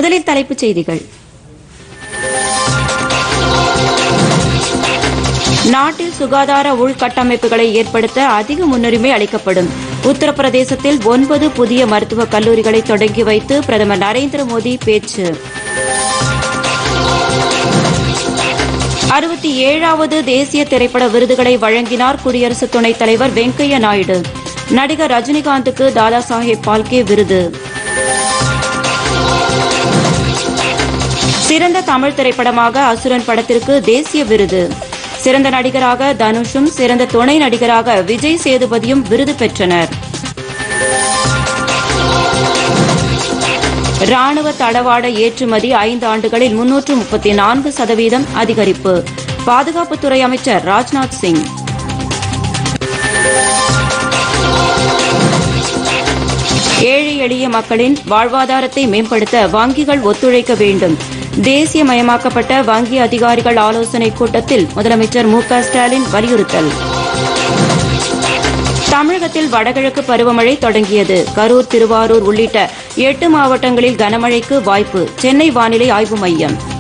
முதலில் தலைப்புச் செய்திகள் நாட்டில் சுகாதார உள்கட்டமைப்புகளை ஏற்படுத்த அதிக முன்னுரிமை அளிக்கப்படும் உத்தரப்பிரதேசத்தில் ஒன்பது புதிய மருத்துவக் கல்லூரிகளை தொடங்கி வைத்து பிரதமர் நரேந்திர மோடி பேச்சு அறுபத்தி ஏழாவது தேசிய திரைப்பட விருதுகளை வழங்கினார் குடியரசு துணைத் தலைவர் வெங்கையா நாயுடு நடிகர் ரஜினிகாந்துக்கு தாதா சாஹேப் பால்கே விருது சிறந்த தமிழ் திரைப்படமாக அசுரன் படத்திற்கு தேசிய விருது சிறந்த நடிகராக தனுஷும் சிறந்த துணை நடிகராக விஜய் சேதுபதியும் விருது பெற்றனர் ராணுவ தளவாட ஏற்றுமதி ஐந்து ஆண்டுகளில் முன்னூற்று முப்பத்தி நான்கு சதவீதம் அதிகரிப்பு பாதுகாப்புத்துறை அமைச்சர் ராஜ்நாத் சிங் ஏழை எளிய மக்களின் வாழ்வாதாரத்தை மேம்படுத்த வங்கிகள் ஒத்துழைக்க வேண்டும் தேசியமயமாக்கப்பட்ட வங்கி அதிகாரிகள் ஆலோசனைக் கூட்டத்தில் முதலமைச்சர் மு க ஸ்டாலின் வலியுறுத்தல் தமிழகத்தில் வடகிழக்கு பருவமழை தொடங்கியது கரூர் திருவாரூர் உள்ளிட்ட எட்டு மாவட்டங்களில் கனமழைக்கு வாய்ப்பு சென்னை வானிலை ஆய்வு மையம்